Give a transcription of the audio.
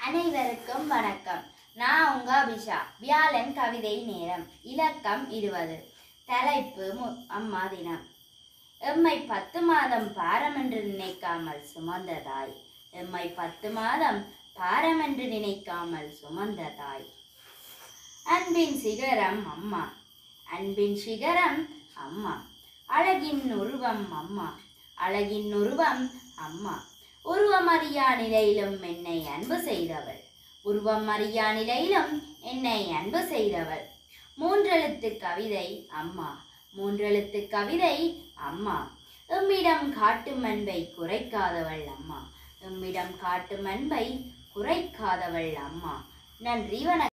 அனைவருக்கும் வணக்கம் நான் உங்க அபிஷா வியாழன் கவிதை நேரம் இலக்கம் இருபது தலைப்பு மு- அம்மா தினம் எம்மை பத்து மாதம் பாரமென்று நினைக்காமல் சுமந்ததாய் எம்மை பத்து மாதம் பாரமென்று நினைக்காமல் சுமந்ததாய் அன்பின் சிகரம் அம்மா அன்பின் சிகரம் அம்மா அழகின் உருவம் அம்மா அழகின் உருவம் அம்மா உருவம் அறியா நிலையிலும் என்னை அன்பு செய்தவள் உருவம் அறியா நிலையிலும் என்னை அன்பு செய்தவள் மூன்றெழுத்து கவிதை அம்மா மூன்றெழுத்து கவிதை அம்மா எம்மிடம் காட்டும் அன்பை குறைக்காதவள் அம்மா எம்மிடம் காட்டும் அன்பை குறைக்காதவள் அம்மா நன்றி வணக்கம்